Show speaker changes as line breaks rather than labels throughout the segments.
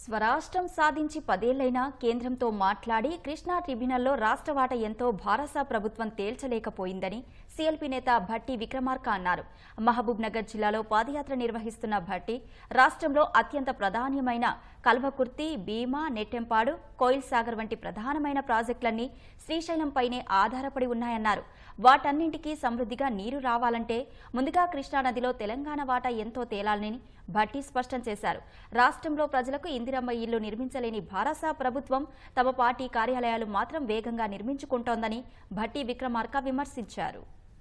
స్వరాష్ట్రం సాధించి పదేళ్లైనా కేంద్రంతో మాట్లాడి కృష్ణా ట్రిబ్యునల్లో రాష్ట్ర వాట ఎంతో భారస ప్రభుత్వం తేల్చలేకపోయిందని సీఎల్పీ నేత భట్టి విక్రమార్క అన్నారు మహబూబ్ నగర్ జిల్లాలో పాదయాత్ర నిర్వహిస్తున్న భట్టి రాష్ట్రంలో అత్యంత ప్రాధాన్యమైన కల్వకుర్తి భీమా నెట్టెంపాడు కోయిల్ సాగర్ వంటి ప్రధానమైన ప్రాజెక్టులన్నీ శ్రీశైలంపైనే ఆధారపడి ఉన్నాయన్నారు వాటన్నింటికీ సమృద్ధిగా నీరు రావాలంటే ముందుగా కృష్ణానదిలో తెలంగాణ వాటా ఎంతో తేలాలని భట్టి స్పష్టం చేశారు రాష్ట్రంలో ప్రజలకు ఇందిరమ్మ ఇల్లు నిర్మించలేని భారస ప్రభుత్వం తమ పార్టీ కార్యాలయాలు మాత్రం వేగంగా నిర్మించుకుంటోందని భట్టి విక్రమార్క విమర్శించారు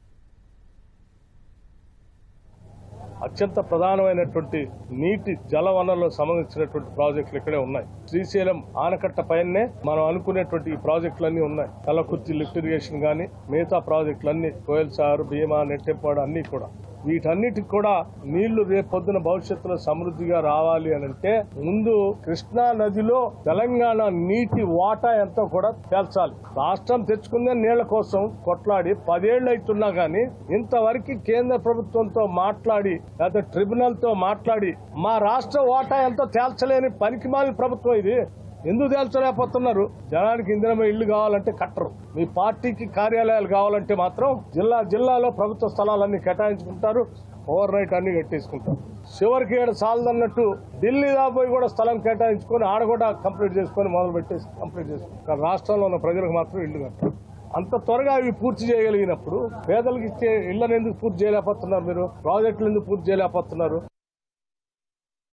అత్యంత ప్రధానమైనటువంటి నీటి జల వనరులకు సంబంధించినటువంటి ప్రాజెక్టులు ఇక్కడే ఉన్నాయి శ్రీశైలం ఆనకట్ట పైనే మనం అనుకునేటువంటి ఈ ప్రాజెక్టులన్నీ ఉన్నాయి కలకుర్తి లిఫ్ట్ ఇరిగేషన్ కానీ మిగతా ప్రాజెక్టులన్నీ కోయల్ సార్ భీమా నెట్టెంపాడు అన్ని కూడా వీటన్నిటికి కూడా నీళ్లు రేపు పొద్దున భవిష్యత్తులో సమృద్ధిగా రావాలి అని అంటే ముందు కృష్ణా నదిలో తెలంగాణ నీటి వాటా ఎంతో కూడా తేల్చాలి రాష్ట్రం తెచ్చుకునే నీళ్ల కోసం కొట్లాడి పదేళ్లు అవుతున్నా గానీ ఇంతవరకు కేంద్ర ప్రభుత్వంతో మాట్లాడి లేదా ట్రిబ్యునల్ తో మాట్లాడి మా రాష్ట్ర వాటా ఎంతో తేల్చలేని పనికిమాలి ప్రభుత్వం ఇది ఎందుకు తేల్చలేకపోతున్నారు జనానికి ఇందిరమ్మ ఇల్లు కావాలంటే కట్టరు మీ పార్టీకి కార్యాలయాలు కావాలంటే మాత్రం జిల్లా జిల్లాలో ప్రభుత్వ స్థలాలన్నీ కేటాయించుకుంటారు ఓవర్ నైట్ అన్ని కట్టేసుకుంటారు చివరికి ఏడు సాలదన్నట్టు ఢిల్లీ దాపోయి కూడా స్థలం కేటాయించుకొని ఆడ కూడా కంప్లీట్ చేసుకొని మొదలు పెట్టేసి కంప్లీట్ చేసుకుంటారు రాష్ట్రంలో ఉన్న ప్రజలకు మాత్రం ఇల్లు కట్టారు అంత త్వరగా ఇవి పూర్తి చేయగలిగినప్పుడు పేదలకు ఇచ్చే ఇళ్లను ఎందుకు పూర్తి చేయలేకపోతున్నారు మీరు ప్రాజెక్టులు ఎందుకు పూర్తి చేయలేకపోతున్నారు